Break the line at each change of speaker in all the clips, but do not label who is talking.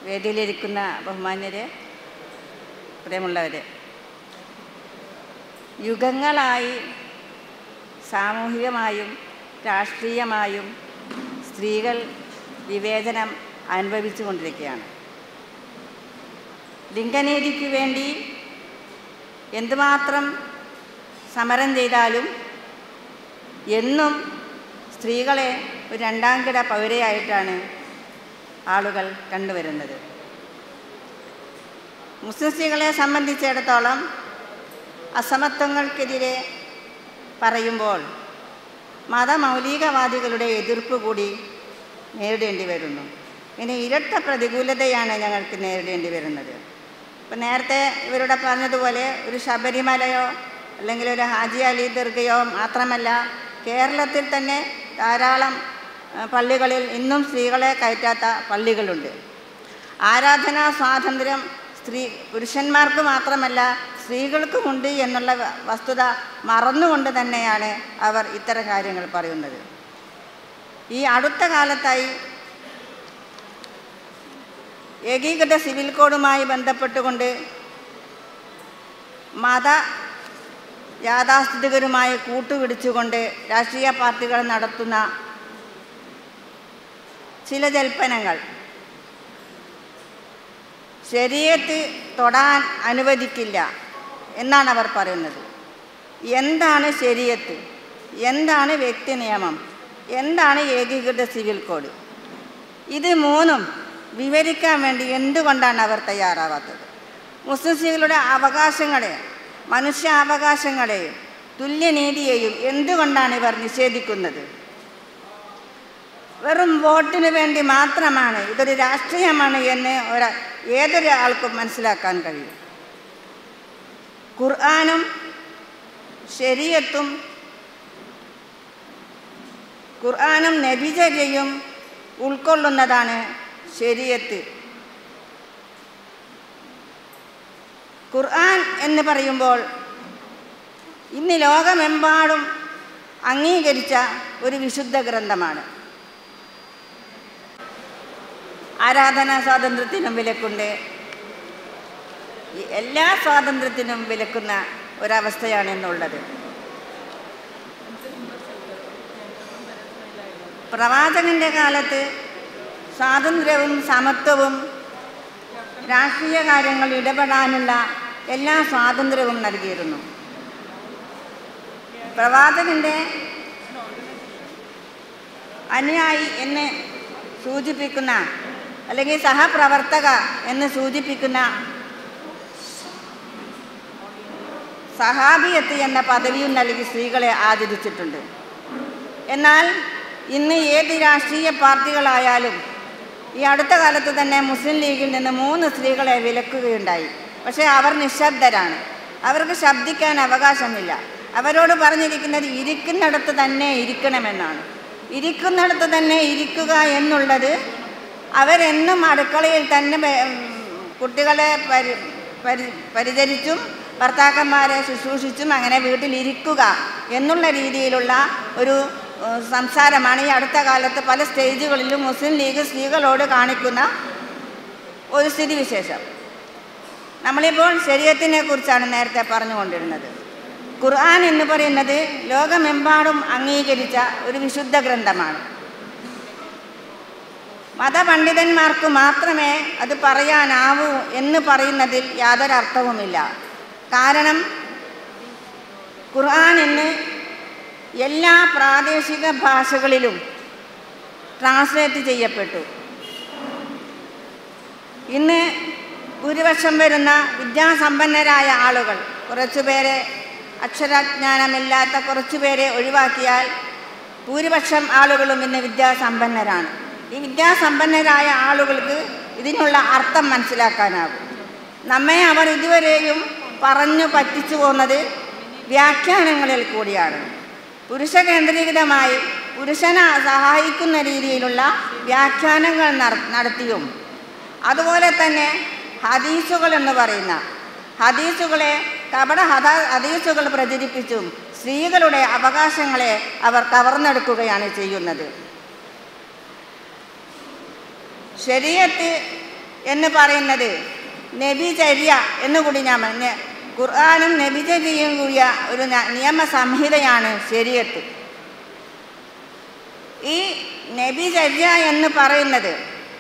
വേദിയിലിരിക്കുന്ന ബഹുമാന്യരെ പ്രിയമുള്ളവരെ യുഗങ്ങളായി സാമൂഹികമായും രാഷ്ട്രീയമായും സ്ത്രീകൾ വിവേചനം അനുഭവിച്ചു കൊണ്ടിരിക്കുകയാണ് ലിംഗനീതിക്ക് വേണ്ടി എന്തുമാത്രം സമരം ചെയ്താലും എന്നും സ്ത്രീകളെ ഒരു രണ്ടാം കിട പൗരയായിട്ടാണ് ആളുകൾ കണ്ടുവരുന്നത് മുസ്ലിം സ്ത്രീകളെ സംബന്ധിച്ചിടത്തോളം അസമത്വങ്ങൾക്കെതിരെ പറയുമ്പോൾ മതമൗലികവാദികളുടെ എതിർപ്പ് കൂടി നേരിടേണ്ടി വരുന്നു ഇനി ഇരട്ട പ്രതികൂലതയാണ് ഞങ്ങൾക്ക് നേരിടേണ്ടി വരുന്നത് ഇപ്പം നേരത്തെ ഇവരുടെ പറഞ്ഞതുപോലെ ഒരു ശബരിമലയോ അല്ലെങ്കിൽ ഒരു ഹാജി അലി ദർഗയോ മാത്രമല്ല കേരളത്തിൽ തന്നെ ധാരാളം ആ, പള്ളികളിൽ ഇന്നും സ്ത്രീകളെ കയറ്റാത്ത പള്ളികളുണ്ട് ആരാധനാ സ്വാതന്ത്ര്യം സ്ത്രീ പുരുഷന്മാർക്ക് മാത്രമല്ല സ്ത്രീകൾക്കുമുണ്ട് എന്നുള്ള വ- വസ്തുത മറന്നുകൊണ്ട് തന്നെയാണ് അവർ ഇത്തരം കാര്യങ്ങൾ പറയുന്നത് ഈ അടുത്ത കാലത്തായി ഏകീകൃത സിവിൽ കോഡുമായി ബന്ധപ്പെട്ടുകൊണ്ട് മത യാഥാസ്ഥിതികരുമായി കൂട്ടുപിടിച്ചുകൊണ്ട് രാഷ്ട്രീയ പാർട്ടികൾ നടത്തുന്ന ചില ജൽപ്പനങ്ങൾ ശരീരത്ത് തൊടാൻ അനുവദിക്കില്ല എന്നാണ് അവർ പറയുന്നത് എന്താണ് ശരീരത്ത് എന്താണ് വ്യക്തി നിയമം എന്താണ് ഏകീകൃത സിവിൽ കോഡ് ഇത് മൂന്നും വിവരിക്കാൻ വേണ്ടി എന്തുകൊണ്ടാണ് അവർ തയ്യാറാവാത്തത് മുസ്ലിം സ്ത്രീകളുടെ അവകാശങ്ങളെ മനുഷ്യാവകാശങ്ങളെയും തുല്യനീതിയെയും എന്തുകൊണ്ടാണ് ഇവർ നിഷേധിക്കുന്നത് വെറും വോട്ടിന് വേണ്ടി മാത്രമാണ് ഇതൊരു രാഷ്ട്രീയമാണ് എന്ന് ഒര ഏതൊരു ആൾക്കും മനസ്സിലാക്കാൻ കഴിയും ഖുർആാനും ശരീരത്തും ഖുർആാനും നബിചര്യയും ഉൾക്കൊള്ളുന്നതാണ് ശരീരത്ത് ഖുർആൻ എന്ന് പറയുമ്പോൾ ഇന്ന് ലോകമെമ്പാടും അംഗീകരിച്ച ഒരു വിശുദ്ധ ഗ്രന്ഥമാണ് ആരാധനാ സ്വാതന്ത്ര്യത്തിനും വിലക്കുണ്ട് ഈ എല്ലാ സ്വാതന്ത്ര്യത്തിനും വിലക്കുന്ന ഒരവസ്ഥയാണ് ഇന്നുള്ളത് പ്രവാചകന്റെ കാലത്ത് സ്വാതന്ത്ര്യവും സമത്വവും രാഷ്ട്രീയ കാര്യങ്ങൾ ഇടപെടാനുള്ള എല്ലാ സ്വാതന്ത്ര്യവും നൽകിയിരുന്നു പ്രവാചകന്റെ അനുയായി എന്ന് സൂചിപ്പിക്കുന്ന അല്ലെങ്കിൽ സഹപ്രവർത്തക എന്ന് സൂചിപ്പിക്കുന്ന സഹാബിയത്ത് എന്ന പദവിയും നൽകി സ്ത്രീകളെ ആദരിച്ചിട്ടുണ്ട് എന്നാൽ ഇന്ന് ഏത് രാഷ്ട്രീയ പാർട്ടികളായാലും ഈ അടുത്ത കാലത്ത് തന്നെ മുസ്ലിം ലീഗിൽ നിന്ന് മൂന്ന് സ്ത്രീകളെ വിലക്കുകയുണ്ടായി പക്ഷേ അവർ നിശബ്ദരാണ് അവർക്ക് ശബ്ദിക്കാൻ അവകാശമില്ല അവരോട് പറഞ്ഞിരിക്കുന്നത് ഇരിക്കുന്നിടത്ത് തന്നെ ഇരിക്കണമെന്നാണ് ഇരിക്കുന്നിടത്ത് തന്നെ ഇരിക്കുക എന്നുള്ളത് അവരെന്നും അടുക്കളയിൽ തന്നെ ബെ- ഉം, കുട്ടികളെ പരി പരി പരിചരിച്ചും ഭർത്താക്കന്മാരെ ശുശ്രൂഷിച്ചും അങ്ങനെ വീട്ടിലിരിക്കുക എന്നുള്ള രീതിയിലുള്ള ഒരു ഏഹ്, സംസാരമാണ് ഈ അടുത്ത കാലത്ത് പല സ്റ്റേജുകളിലും മുസ്ലിം ലീഗ് സ്ത്രീകളോട് കാണിക്കുന്ന ഒരു സ്ഥിതിവിശേഷം നമ്മളിപ്പോൾ ശരീരത്തിനെ കുറിച്ചാണ് നേരത്തെ പറഞ്ഞുകൊണ്ടിരുന്നത് ഖുർആൻ എന്ന് പറയുന്നത് ലോകമെമ്പാടും അംഗീകരിച്ച ഒരു വിശുദ്ധ ഗ്രന്ഥമാണ് മതപണ്ഡിതന്മാർക്ക് മാത്രമേ അത് പറയാനാവൂ എന്ന് പറയുന്നതിൽ യാതൊരു അർത്ഥവുമില്ല കാരണം ഖുർആൻ ഇന്ന് എല്ലാ പ്രാദേശിക ഭാഷകളിലും ട്രാൻസ്ലേറ്റ് ചെയ്യപ്പെട്ടു ഇന്ന് ഭൂരിപക്ഷം വരുന്ന വിദ്യാസമ്പന്നരായ ആളുകൾ കുറച്ചുപേരെ അക്ഷരജ്ഞാനമില്ലാത്ത കുറച്ചുപേരെ ഒഴിവാക്കിയാൽ ഭൂരിപക്ഷം ആളുകളും ഇന്ന് വിദ്യാസമ്പന്നരാണ് ഈ വിദ്യാസമ്പന്നരായ ആളുകൾക്ക് ഇതിനുള്ള അർത്ഥം മനസ്സിലാക്കാനാകും നമ്മെ അവർ ഇതുവരെയും പറഞ്ഞു പറ്റിച്ചു പോകുന്നത് വ്യാഖ്യാനങ്ങളിൽ കൂടിയാണ് പുരുഷ കേന്ദ്രീകൃതമായി പുരുഷനെ സഹായിക്കുന്ന രീതിയിലുള്ള വ്യാഖ്യാനങ്ങൾ നട- നടത്തിയും അതുപോലെ തന്നെ ഹദീസുകൾ എന്ന് പറയുന്ന ഹദീസുകളെ കപട ഹദ ഹദീസുകൾ പ്രചരിപ്പിച്ചും സ്ത്രീകളുടെ അവകാശങ്ങളെ അവർ കവർന്നെടുക്കുകയാണ് ചെയ്യുന്നത് ശരീരത്ത് എന്ന് പറയുന്നത് നബിചര്യ എന്നുകൂടി ഞാൻ പറഞ്ഞ ഖുർആാനും നബിചര്യയും കൂടിയ ഒരു ന- നിയമ സംഹിതയാണ് ശരിയത്ത് ഈ നബിചര്യ എന്ന് പറയുന്നത്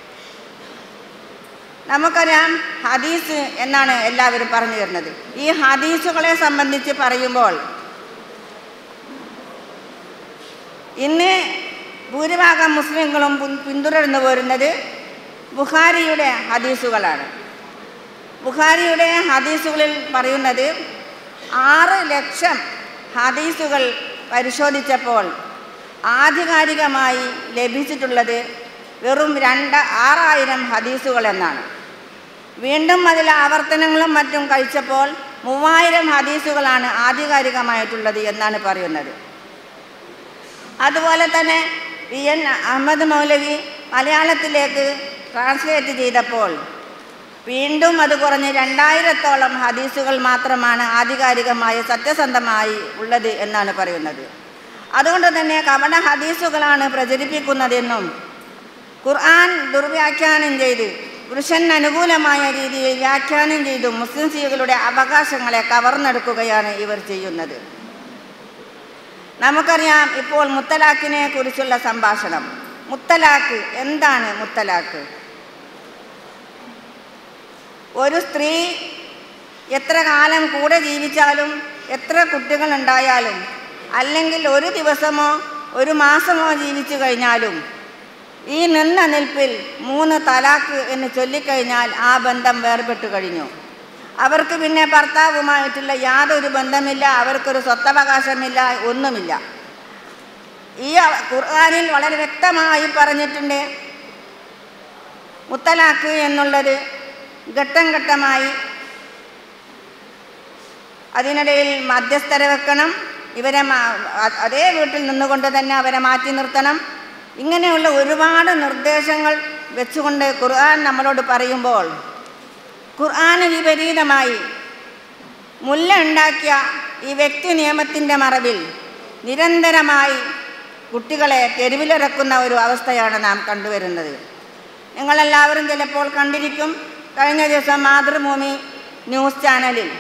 നമുക്കറിയാം ഹദീസ് എന്നാണ് എല്ലാവരും പറഞ്ഞു വരുന്നത് ഈ ഹദീസുകളെ സംബന്ധിച്ച് പറയുമ്പോൾ ഇന്ന് ഭൂരിഭാഗം മുസ്ലിങ്ങളും പിൻ- പിന്തുടർന്നു പോരുന്നത് ബുഖാരിയുടെ ഹദീസുകളാണ് ബുഖാരിയുടെ ഹദീസുകളിൽ പറയുന്നത് ആറ് ലക്ഷം ഹദീസുകൾ പരിശോധിച്ചപ്പോൾ ആധികാരികമായി ലഭിച്ചിട്ടുള്ളത് വെറും രണ്ട് ആറായിരം ഹദീസുകൾ എന്നാണ് വീണ്ടും അതിൽ ആവർത്തനങ്ങളും മറ്റും കഴിച്ചപ്പോൾ മൂവായിരം ഹദീസുകളാണ് ആധികാരികമായിട്ടുള്ളത് എന്നാണ് പറയുന്നത് അതുപോലെ തന്നെ പി എൻ അഹമ്മദ് മൗലവി മലയാളത്തിലേക്ക് ട്രാൻസ്ലേറ്റ് ചെയ്തപ്പോൾ വീണ്ടും അത് കുറഞ്ഞ് രണ്ടായിരത്തോളം ഹദീസുകൾ മാത്രമാണ് ആധികാരികമായി സത്യസന്ധമായി ഉള്ളത് എന്നാണ് പറയുന്നത് അതുകൊണ്ട് തന്നെ കപട ഹദീസുകളാണ് പ്രചരിപ്പിക്കുന്നതെന്നും ഖുർആൻ ദുർവ്യാഖ്യാനം ചെയ്ത് പുരുഷന് അനുകൂലമായ രീതിയിൽ വ്യാഖ്യാനം ചെയ്തു മുസ്ലിം സ്ത്രീകളുടെ അവകാശങ്ങളെ കവർന്നെടുക്കുകയാണ് ഇവർ ചെയ്യുന്നത് നമുക്കറിയാം ഇപ്പോൾ മുത്തലാഖിനെ കുറിച്ചുള്ള സംഭാഷണം മുത്തലാഖ് എന്താണ് മുത്തലാഖ് ഒരു സ്ത്രീ എത്ര കാലം കൂടെ ജീവിച്ചാലും എത്ര കുട്ടികൾ ഉണ്ടായാലും അല്ലെങ്കിൽ ഒരു ദിവസമോ ഒരു മാസമോ ജീവിച്ചു കഴിഞ്ഞാലും ഈ നിന്ന നിൽപ്പിൽ മൂന്ന് തലാക്ക് എന്ന് ചൊല്ലിക്കഴിഞ്ഞാൽ ആ ബന്ധം വേർപെട്ടു കഴിഞ്ഞു അവർക്ക് പിന്നെ ഭർത്താവുമായിട്ടുള്ള യാതൊരു ബന്ധമില്ല അവർക്കൊരു സ്വത്തവകാശമില്ല ഒന്നുമില്ല ഈ അവ- ഖുർആനിൽ വളരെ വ്യക്തമായി പറഞ്ഞിട്ടുണ്ട് മുത്തലാഖ് എന്നുള്ളത് ഘട്ടം ഘട്ടമായി അതിനിടയിൽ മധ്യസ്ഥരെ വെക്കണം ഇവരെ മാ- അ- അതേ വീട്ടിൽ നിന്നുകൊണ്ട് തന്നെ അവരെ മാറ്റി നിർത്തണം ഇങ്ങനെയുള്ള ഒരുപാട് നിർദ്ദേശങ്ങൾ വെച്ചുകൊണ്ട് ഖുർആൻ നമ്മളോട് പറയുമ്പോൾ ഖുർആന് വിപരീതമായി മുല്ല ഉണ്ടാക്കിയ ഈ വ്യക്തി നിയമത്തിൻ്റെ മറവിൽ നിരന്തരമായി കുട്ടികളെ തെരുവിലിറക്കുന്ന ഒരു അവസ്ഥയാണ് നാം കണ്ടുവരുന്നത് നിങ്ങളെല്ലാവരും ചിലപ്പോൾ കണ്ടിരിക്കും കഴിഞ്ഞ ദിവസം മാതൃഭൂമി ന്യൂസ് ചാനലിൽ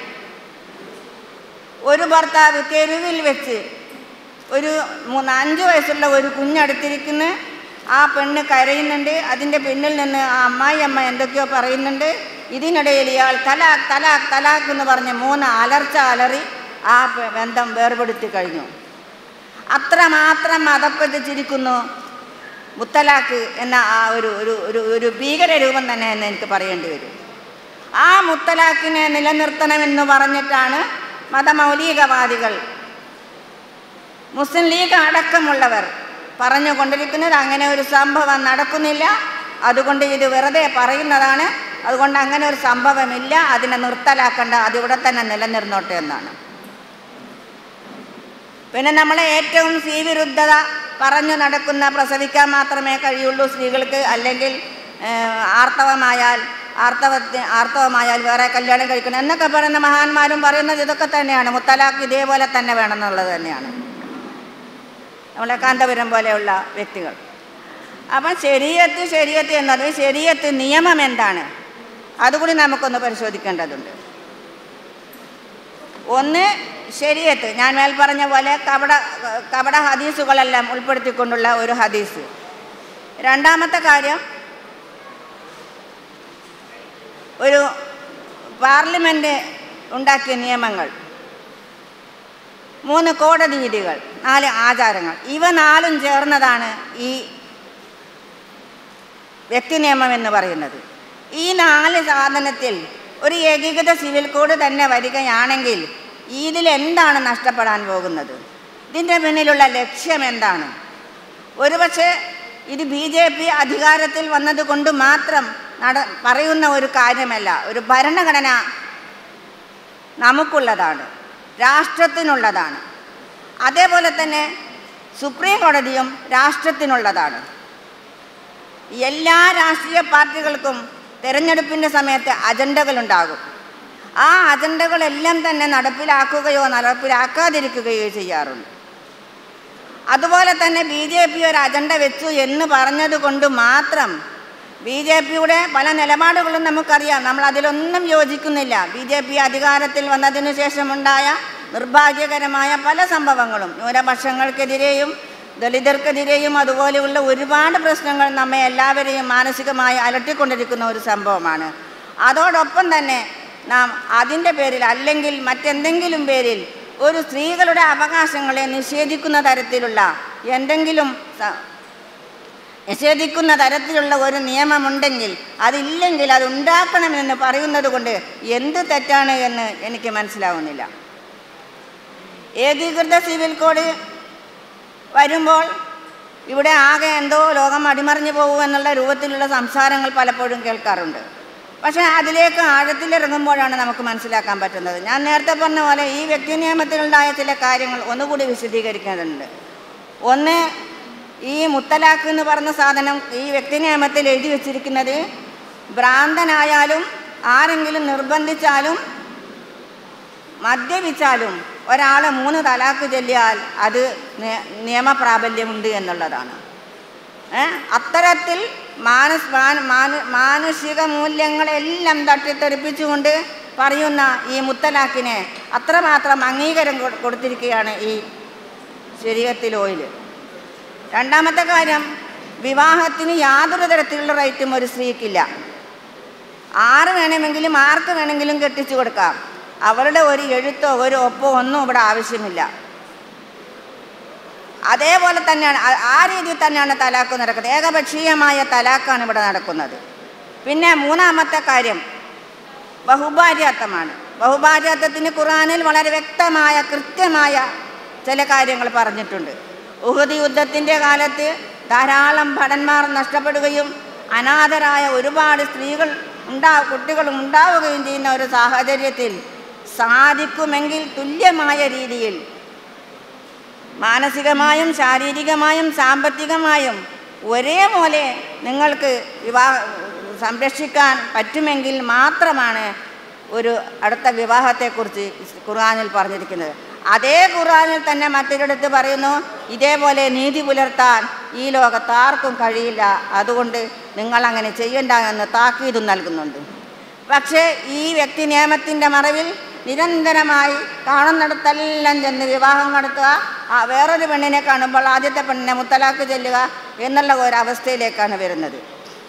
ഒരു ഭർത്താവ് തെരുവിൽ വെച്ച് ഒരു മൂന്ന് അഞ്ച് വയസ്സുള്ള ഒരു കുഞ്ഞടുത്തിരിക്കുന്നു ആ പെണ്ണ് കരയുന്നുണ്ട് അതിൻ്റെ പിന്നിൽ നിന്ന് ആ അമ്മായി അമ്മ എന്തൊക്കെയോ പറയുന്നുണ്ട് ഇതിനിടയിൽ ഇയാൾ തലാഖ് തലാഖ് തലാഖ് എന്ന് പറഞ്ഞ് മൂന്ന് അലർച്ച അലറി ആ പെ- ബന്ധം വേർപെടുത്തി കഴിഞ്ഞു അത്രമാത്രം മതപ്പെട്ടിച്ചിരിക്കുന്നു മുത്തലാഖ് എന്ന ആ ഒരു ഒരു ഒരു ഒരു ഭീകര രൂപം തന്നെ എന്ന് എനിക്ക് പറയേണ്ടി വരും ആ മുത്തലാഖിനെ നിലനിർത്തണമെന്ന് പറഞ്ഞിട്ടാണ് മതമൗലികവാദികൾ മുസ്ലിം ലീഗ് അടക്കമുള്ളവർ പറഞ്ഞുകൊണ്ടിരിക്കുന്നത് അങ്ങനെ ഒരു സംഭവം നടക്കുന്നില്ല അതുകൊണ്ട് ഇത് വെറുതെ പറയുന്നതാണ് അതുകൊണ്ട് അങ്ങനെ ഒരു സംഭവമില്ല അതിനെ നിർത്തലാക്കണ്ട അതിവിടെ തന്നെ നിലനിർന്നോട്ടെ എന്നാണ് പിന്നെ നമ്മളെ ഏറ്റവും സ്ത്രീവിരുദ്ധത പറഞ്ഞു നടക്കുന്ന പ്രസവിക്കാൻ മാത്രമേ കഴിയുള്ളൂ സ്ത്രീകൾക്ക് അല്ലെങ്കിൽ ഏഹ്, ആർത്തവമായാൽ ആർത്തവത്തിന് ആർത്തവമായാൽ വേറെ കല്യാണം കഴിക്കണം എന്നൊക്കെ പറയുന്ന മഹാന്മാരും പറയുന്നത് ഇതൊക്കെ തന്നെയാണ് മുത്തലാഖ് ഇതേപോലെ തന്നെ വേണമെന്നുള്ളത് തന്നെയാണ് നമ്മളെ കാന്തപുരം പോലെയുള്ള വ്യക്തികൾ അപ്പം ശരീരത്ത് ശരീരത്ത് എന്നത് ശരീരത്ത് നിയമം എന്താണ് അതുകൂടി നമുക്കൊന്ന് പരിശോധിക്കേണ്ടതുണ്ട് ഒന്ന് ശരീരത്ത് ഞാൻ മേൽ പറഞ്ഞ പോലെ കപട കപട ഹദീസുകളെല്ലാം ഉൾപ്പെടുത്തിക്കൊണ്ടുള്ള ഒരു ഹദീസ് രണ്ടാമത്തെ കാര്യം ഒരു പാർലമെൻറ്റ് ഉണ്ടാക്കിയ നിയമങ്ങൾ മൂന്ന് കോടതി വിധികൾ നാല് ആചാരങ്ങൾ ഇവ നാലും ചേർന്നതാണ് ഈ വ്യക്തി നിയമം എന്ന് പറയുന്നത് ഈ നാല് സാധനത്തിൽ ഒരു ഏകീകൃത സിവിൽ കോഡ് തന്നെ വരികയാണെങ്കിൽ ഇതിൽ എന്താണ് നഷ്ടപ്പെടാൻ പോകുന്നത് ഇതിൻ്റെ പിന്നിലുള്ള ലക്ഷ്യം എന്താണ് ഒരുപക്ഷെ ഇത് ബി ജെ പി അധികാരത്തിൽ വന്നതുകൊണ്ട് മാത്രം നട പറയുന്ന ഒരു കാര്യമല്ല ഒരു ഭരണഘടന നമുക്കുള്ളതാണ് രാഷ്ട്രത്തിനുള്ളതാണ് അതേപോലെ തന്നെ സുപ്രീം കോടതിയും രാഷ്ട്രത്തിനുള്ളതാണ് എല്ലാ രാഷ്ട്രീയ പാർട്ടികൾക്കും തിരഞ്ഞെടുപ്പിൻ്റെ സമയത്ത് അജണ്ടകളുണ്ടാകും ആ അജണ്ടകളെല്ലാം തന്നെ നടപ്പിലാക്കുകയോ നടപ്പിലാക്കാതിരിക്കുകയോ ചെയ്യാറുണ്ട് അതുപോലെ തന്നെ ബി ജെ പി ഒരു അജണ്ട വെച്ചു എന്ന് പറഞ്ഞത് കൊണ്ട് മാത്രം ബി ജെ പിയുടെ പല നിലപാടുകളും നമുക്കറിയാം നമ്മൾ അതിലൊന്നും യോജിക്കുന്നില്ല ബി ജെ പി അധികാരത്തിൽ വന്നതിനു ശേഷമുണ്ടായ നിർഭാഗ്യകരമായ പല സംഭവങ്ങളും ന്യൂനപക്ഷങ്ങൾക്കെതിരെയും ദളിതർക്കെതിരെയും അതുപോലെയുള്ള ഒരുപാട് പ്രശ്നങ്ങൾ നമ്മെ എല്ലാവരെയും മാനസികമായി അലട്ടിക്കൊണ്ടിരിക്കുന്ന ഒരു സംഭവമാണ് അതോടൊപ്പം തന്നെ നാം അതിൻ്റെ പേരിൽ അല്ലെങ്കിൽ മറ്റെന്തെങ്കിലും പേരിൽ ഒരു സ്ത്രീകളുടെ അവകാശങ്ങളെ നിഷേധിക്കുന്ന തരത്തിലുള്ള എന്തെങ്കിലും സ- നിഷേധിക്കുന്ന തരത്തിലുള്ള ഒരു നിയമമുണ്ടെങ്കിൽ അതില്ലെങ്കിൽ അത് ഉണ്ടാക്കണമെന്ന് പറയുന്നത് കൊണ്ട് എന്ത് തെറ്റാണ് എന്ന് എനിക്ക് മനസ്സിലാവുന്നില്ല ഏകീകൃത സിവിൽ കോഡ് വരുമ്പോൾ ഇവിടെ ആകെ എന്തോ ലോകം അടിമറിഞ്ഞു പോകും എന്നുള്ള രൂപത്തിലുള്ള സംസാരങ്ങൾ പലപ്പോഴും കേൾക്കാറുണ്ട് പക്ഷേ അതിലേക്ക് ആഴത്തിലിറങ്ങുമ്പോഴാണ് നമുക്ക് മനസ്സിലാക്കാൻ പറ്റുന്നത് ഞാൻ നേരത്തെ പറഞ്ഞ പോലെ ഈ വ്യക്തി നിയമത്തിലുണ്ടായ ചില കാര്യങ്ങൾ ഒന്നുകൂടി വിശദീകരിക്കേണ്ടതുണ്ട് ഒന്ന് ഈ മുത്തലാഖ് എന്ന് പറഞ്ഞ സാധനം ഈ വ്യക്തി നിയമത്തിൽ എഴുതി വച്ചിരിക്കുന്നത് ഭ്രാന്തനായാലും ആരെങ്കിലും നിർബന്ധിച്ചാലും മദ്യപിച്ചാലും ഒരാളെ മൂന്ന് തലാക്ക് ചൊല്ലിയാൽ അത് നി- നിയമപ്രാബല്യമുണ്ട് എന്നുള്ളതാണ് ഏ? അത്തരത്തിൽ മാനസ് മാന- മാന- മാനുഷിക മൂല്യങ്ങളെല്ലാം തട്ടിത്തെറിപ്പിച്ചുകൊണ്ട് പറയുന്ന ഈ മുത്തലാഖിനെ അത്രമാത്രം അംഗീകാരം കൊ- കൊടുത്തിരിക്കുകയാണ് ഈ ശരീരത്തിൽ ഓയിൽ രണ്ടാമത്തെ കാര്യം വിവാഹത്തിന് യാതൊരു തരത്തിലുള്ള റൈറ്റും ഒരു സ്ത്രീക്കില്ല ആറ് വേണമെങ്കിലും ആർക്ക് വേണമെങ്കിലും കെട്ടിച്ചു കൊടുക്കാം അവരുടെ ഒരു എഴുത്തോ ഒരു ഒപ്പോ ഒന്നും ഇവിടെ ആവശ്യമില്ല അതേപോലെ തന്നെയാണ് ആ- ആ രീതിയിൽ തന്നെയാണ് തലാക്ക് നടക്കുന്നത് ഏകപക്ഷീയമായ തലാക്കാണ് ഇവിടെ നടക്കുന്നത് പിന്നെ മൂന്നാമത്തെ കാര്യം ബഹുഭാര്യാത്വമാണ് ബഹുഭാര്യാത്വത്തിന് ഖുറാനിൽ വളരെ വ്യക്തമായ കൃത്യമായ ചില കാര്യങ്ങൾ പറഞ്ഞിട്ടുണ്ട് ഉഹദ് യുദ്ധത്തിൻ്റെ കാലത്ത് ധാരാളം ഭടന്മാർ നഷ്ടപ്പെടുകയും അനാഥരായ ഒരുപാട് സ്ത്രീകൾ ഉണ്ടാ കുട്ടികൾ ഉണ്ടാവുകയും ചെയ്യുന്ന ഒരു സാഹചര്യത്തിൽ സാധിക്കുമെങ്കിൽ തുല്യമായ രീതിയിൽ മാനസികമായും ശാരീരികമായും സാമ്പത്തികമായും ഒരേപോലെ നിങ്ങൾക്ക് വിവാഹ സംരക്ഷിക്കാൻ പറ്റുമെങ്കിൽ മാത്രമാണ് ഒരു അടുത്ത വിവാഹത്തെക്കുറിച്ച് ഇസ് ഖുർആനിൽ പറഞ്ഞിരിക്കുന്നത് അതേ ഖുർആനിൽ തന്നെ മറ്റൊരിടത്ത് പറയുന്നു ഇതേപോലെ നീതി പുലർത്താൻ ഈ ലോകത്ത് ആർക്കും കഴിയില്ല അതുകൊണ്ട് നിങ്ങൾ അങ്ങനെ ചെയ്യണ്ട എന്ന് താക്കീതും നൽകുന്നുണ്ട് പക്ഷേ ഈ വ്യക്തി നിയമത്തിൻ്റെ മറവിൽ നിരന്തരമായി കാണുന്നിടത്തെല്ലാം ചെന്ന് വിവാഹം നടത്തുക ആ വേറൊരു പെണ്ണിനെ കാണുമ്പോൾ ആദ്യത്തെ പെണ്ണിനെ മുത്തലാക്ക് ചെല്ലുക എന്നുള്ള ഒരവസ്ഥയിലേക്കാണ് വരുന്നത്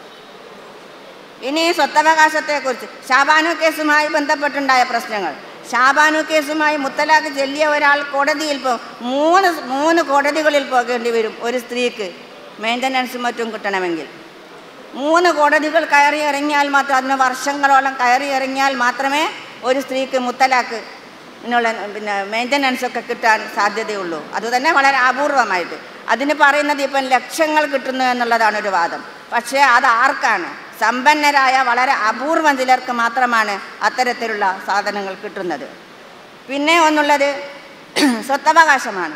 ഇനി സ്വത്തവകാശത്തെക്കുറിച്ച് ഷാബാനു കേസുമായി ബന്ധപ്പെട്ടുണ്ടായ പ്രശ്നങ്ങൾ ഷാബാനു കേസുമായി മുത്തലാഖ് ചെല്ലിയ ഒരാൾ കോടതിയിൽ പോ മൂന്ന് മൂന്ന് കോടതികളിൽ പോകേണ്ടി വരും ഒരു സ്ത്രീക്ക് മെയിൻ്റനൻസും മറ്റും കിട്ടണമെങ്കിൽ മൂന്ന് കോടതികൾ കയറി ഇറങ്ങിയാൽ മാത്രം അതിന് വർഷങ്ങളോളം കയറി ഇറങ്ങിയാൽ മാത്രമേ ഒരു സ്ത്രീക്ക് മുത്തലാക്ക് എന്നുള്ള പിന്നെ മെയിൻ്റനൻസ് ഒക്കെ കിട്ടാൻ സാധ്യതയുള്ളൂ അതുതന്നെ വളരെ അപൂർവമായിട്ട് അതിന് പറയുന്നത് ഇപ്പം ലക്ഷങ്ങൾ കിട്ടുന്നു എന്നുള്ളതാണ് ഒരു വാദം പക്ഷേ അത് ആർക്കാണ് സമ്പന്നരായ വളരെ അപൂർവം ചിലർക്ക് മാത്രമാണ് അത്തരത്തിലുള്ള സാധനങ്ങൾ കിട്ടുന്നത് പിന്നെ ഒന്നുള്ളത് സ്വത്തവകാശമാണ്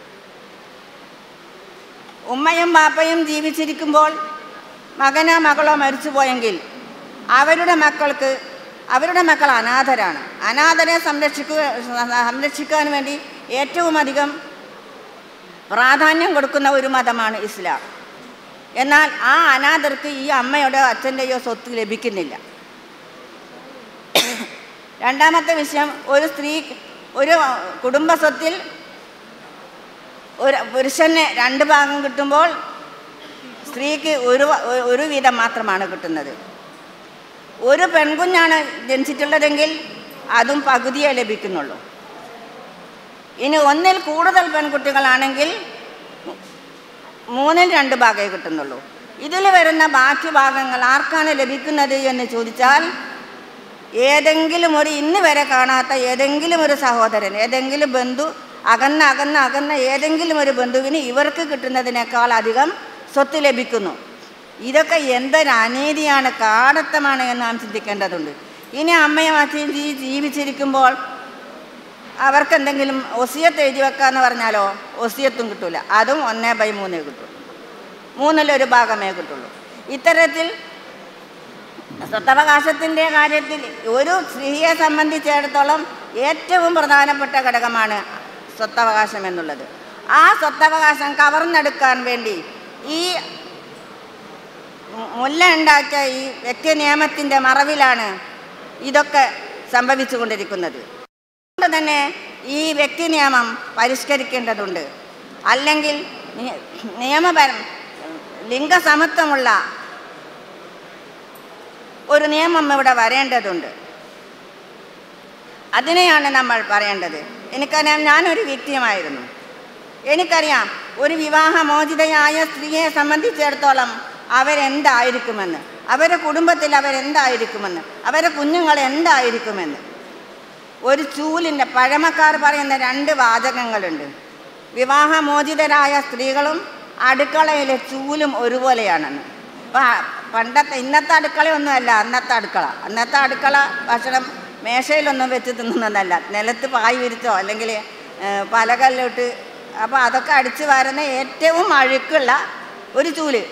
ഉമ്മയും ബാപ്പയും ജീവിച്ചിരിക്കുമ്പോൾ മകനോ മകളോ മരിച്ചുപോയെങ്കിൽ അവരുടെ മക്കൾക്ക് അവരുടെ മക്കൾ അനാഥരാണ് അനാഥരെ സംരക്ഷിക്കുക സംരക്ഷിക്കാൻ വേണ്ടി ഏറ്റവും അധികം പ്രാധാന്യം കൊടുക്കുന്ന ഒരു മതമാണ് ഇസ്ലാം എന്നാൽ ആ അനാഥർക്ക് ഈ അമ്മയുടെയോ അച്ഛൻ്റെയോ സ്വത്ത് ലഭിക്കുന്നില്ല രണ്ടാമത്തെ വിഷയം ഒരു സ്ത്രീ ഒരു കുടുംബ സ്വത്തിൽ ഒരു പുരുഷന് രണ്ട് ഭാഗം കിട്ടുമ്പോൾ സ്ത്രീക്ക് ഒരു വ- ഒരു വീതം മാത്രമാണ് കിട്ടുന്നത് ഒരു പെൺകുഞ്ഞാണ് ജനിച്ചിട്ടുള്ളതെങ്കിൽ അതും പകുതിയേ ലഭിക്കുന്നുള്ളൂ ഇനി ഒന്നിൽ കൂടുതൽ പെൺകുട്ടികളാണെങ്കിൽ മൂന്നിൽ രണ്ട് ഭാഗമേ കിട്ടുന്നുള്ളൂ ഇതിൽ വരുന്ന ബാക്കി ഭാഗങ്ങൾ ആർക്കാണ് ലഭിക്കുന്നത് എന്ന് ചോദിച്ചാൽ ഏതെങ്കിലും ഒരു ഇന്ന് വരെ കാണാത്ത ഏതെങ്കിലും ഒരു സഹോദരൻ ഏതെങ്കിലും ബന്ധു അകന്ന അകന്ന അകന്ന ഏതെങ്കിലും ഒരു ബന്ധുവിന് ഇവർക്ക് കിട്ടുന്നതിനേക്കാൾ അധികം സ്വത്ത് ലഭിക്കുന്നു ഇതൊക്കെ എന്തൊരു അനീതിയാണ് കാടത്തമാണ് എന്ന് നാം ചിന്തിക്കേണ്ടതുണ്ട് ഇനി അമ്മയും അച്ഛനും ജീ- ജീവിച്ചിരിക്കുമ്പോൾ അവർക്ക് എന്തെങ്കിലും ഒസിയത്ത് എഴുതി വെക്കാന്ന് പറഞ്ഞാലോ ഒസിയത്തും കിട്ടൂല അതും ഒന്നേ ബൈ മൂന്നേ കിട്ടുള്ളൂ മൂന്നിലൊരു ഭാഗമേ കിട്ടുള്ളൂ ഇത്തരത്തിൽ സ്വത്തവകാശത്തിൻ്റെ കാര്യത്തിൽ ഒരു സ്ത്രീയെ സംബന്ധിച്ചിടത്തോളം ഏറ്റവും പ്രധാനപ്പെട്ട ഘടകമാണ് സ്വത്തവകാശം എന്നുള്ളത് ആ സ്വത്തവകാശം കവർന്നെടുക്കാൻ വേണ്ടി ഈ മുല്ല ഉണ്ടാക്കിയ ഈ വ്യക്തി നിയമത്തിൻ്റെ മറവിലാണ് ഇതൊക്കെ സംഭവിച്ചു കൊണ്ടിരിക്കുന്നത് അതുകൊണ്ട് തന്നെ ഈ വ്യക്തി നിയമം പരിഷ്കരിക്കേണ്ടതുണ്ട് അല്ലെങ്കിൽ നി- നിയമപരം ലിംഗസമത്വമുള്ള ഒരു നിയമം ഇവിടെ വരേണ്ടതുണ്ട് അതിനെയാണ് നമ്മൾ പറയേണ്ടത് എനിക്കറിയാം ഞാനൊരു വ്യക്തിയുമായിരുന്നു എനിക്കറിയാം ഒരു വിവാഹമോചിതയായ സ്ത്രീയെ സംബന്ധിച്ചിടത്തോളം അവരെന്തായിരിക്കുമെന്ന് അവരുടെ കുടുംബത്തിൽ അവരെന്തായിരിക്കുമെന്ന് അവരുടെ കുഞ്ഞുങ്ങൾ എന്തായിരിക്കുമെന്ന് ഒരു ചൂലിൻ്റെ പഴമക്കാർ പറയുന്ന രണ്ട് വാചകങ്ങളുണ്ട് വിവാഹമോചിതരായ സ്ത്രീകളും അടുക്കളയിലെ ചൂലും ഒരുപോലെയാണെന്ന് അപ്പം പണ്ടത്തെ ഇന്നത്തെ അടുക്കളയൊന്നുമല്ല അന്നത്തെ അടുക്കള അന്നത്തെ അടുക്കള ഭക്ഷണം മേശയിലൊന്നും വെച്ച് തിന്നുന്നതല്ല നിലത്ത് പായ് വിരിച്ചോ അല്ലെങ്കിൽ പലകല്ലിട്ട് അപ്പോൾ അതൊക്കെ അടിച്ച് വരുന്ന ഏറ്റവും അഴുക്കുള്ള ഒരു ചൂല്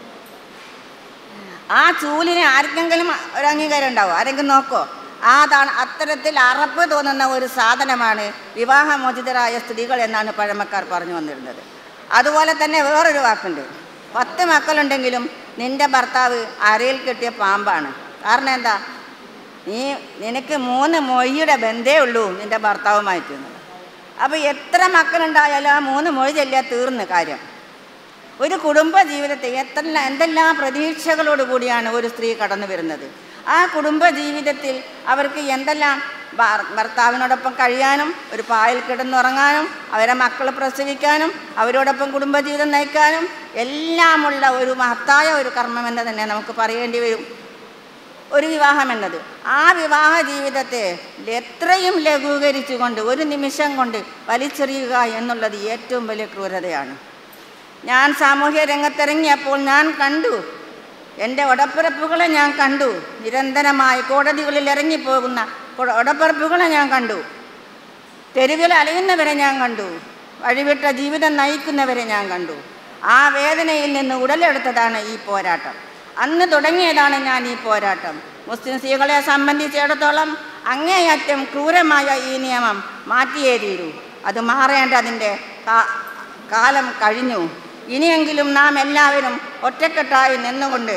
ആ ചൂലിന് ആർക്കെങ്കിലും ഒരു അംഗീകാരം ഉണ്ടാവും ആരെങ്കിലും നോക്കോ അതാണ് അത്തരത്തിൽ അറപ്പ് തോന്നുന്ന ഒരു സാധനമാണ് വിവാഹമോചിതരായ സ്ത്രീകൾ എന്നാണ് പഴമക്കാർ പറഞ്ഞു വന്നിരുന്നത് അതുപോലെ തന്നെ വേറൊരു വാക്കുണ്ട് പത്ത് മക്കളുണ്ടെങ്കിലും നിന്റെ ഭർത്താവ് അരയിൽ കെട്ടിയ പാമ്പാണ് കാരണം എന്താ നീ നിനക്ക് മൂന്ന് മൊഴിയുടെ ബന്ധേ ഉള്ളൂ നിന്റെ ഭർത്താവുമായിട്ട് എന്നുള്ളത്. അപ്പോൾ എത്ര മക്കളുണ്ടായാലും ആ മൂന്ന് മൊഴി ചെല്ലിയാൽ തീർന്ന് കാര്യം ഒരു കുടുംബ ജീവിതത്തെ എത്ര എന്തെല്ലാം പ്രതീക്ഷകളോട് കൂടിയാണ് ഒരു സ്ത്രീ കടന്നു വരുന്നത് ആ കുടുംബ ജീവിതത്തിൽ അവർക്ക് എന്തെല്ലാം ഭർ- ഭർത്താവിനോടൊപ്പം കഴിയാനും ഒരു പായൽ കിടന്നുറങ്ങാനും അവരെ മക്കൾ പ്രസവിക്കാനും അവരോടൊപ്പം കുടുംബജീവിതം നയിക്കാനും എല്ലാമുള്ള ഒരു മഹത്തായ ഒരു കർമ്മം എന്ന് തന്നെ നമുക്ക് പറയേണ്ടി വരും ഒരു വിവാഹം എന്നത് ആ വിവാഹ ജീവിതത്തെ എത്രയും ലഘൂകരിച്ചുകൊണ്ട് ഒരു നിമിഷം കൊണ്ട് വലിച്ചെറിയുക എന്നുള്ളത് ഏറ്റവും വലിയ ക്രൂരതയാണ് ഞാൻ സാമൂഹ്യ രംഗത്തിറങ്ങിയപ്പോൾ ഞാൻ കണ്ടു എൻ്റെ ഉടപ്പിറപ്പുകളെ ഞാൻ കണ്ടു നിരന്തരമായി കോടതികളിൽ ഇറങ്ങിപ്പോകുന്ന കൊ- ഉടപ്പിറപ്പുകളെ ഞാൻ കണ്ടു തെരുവിൽ അലയുന്നവരെ ഞാൻ കണ്ടു വഴിവിട്ട ജീവിതം നയിക്കുന്നവരെ ഞാൻ കണ്ടു ആ വേദനയിൽ നിന്ന് ഉടലെടുത്തതാണ് ഈ പോരാട്ടം അന്ന് തുടങ്ങിയതാണ് ഞാൻ ഈ പോരാട്ടം മുസ്ലിം സ്ത്രീകളെ സംബന്ധിച്ചിടത്തോളം അങ്ങേയറ്റം ക്രൂരമായ ഈ നിയമം മാറ്റിയേ തീരൂ അത് മാറേണ്ടതിൻ്റെ കാ- കാലം കഴിഞ്ഞു ഇനിയെങ്കിലും നാം എല്ലാവരും ഒറ്റക്കെട്ടായി നിന്നുകൊണ്ട്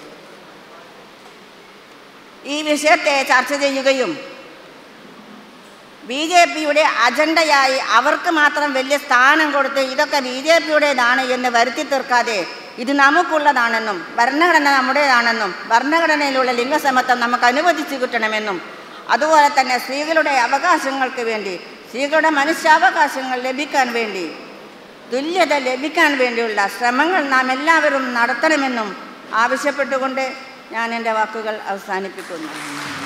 ഈ വിഷയത്തെ ചർച്ച ചെയ്യുകയും ബി ജെ പിയുടെ അജണ്ടയായി അവർക്ക് മാത്രം വലിയ സ്ഥാനം കൊടുത്ത് ഇതൊക്കെ ബി ജെ പിയുടേതാണ് എന്ന് വരുത്തി തീർക്കാതെ ഇത് നമുക്കുള്ളതാണെന്നും ഭരണഘടന നമ്മുടേതാണെന്നും ഭരണഘടനയിലുള്ള ലിംഗസമത്വം നമുക്ക് അനുവദിച്ചു കിട്ടണമെന്നും അതുപോലെ തന്നെ സ്ത്രീകളുടെ അവകാശങ്ങൾക്ക് വേണ്ടി സ്ത്രീകളുടെ മനുഷ്യാവകാശങ്ങൾ ലഭിക്കാൻ വേണ്ടി തുല്യത ലഭിക്കാൻ വേണ്ടിയുള്ള ശ്രമങ്ങൾ നാം എല്ലാവരും നടത്തണമെന്നും ആവശ്യപ്പെട്ടുകൊണ്ട് ഞാൻ എൻ്റെ വാക്കുകൾ അവസാനിപ്പിക്കുന്നു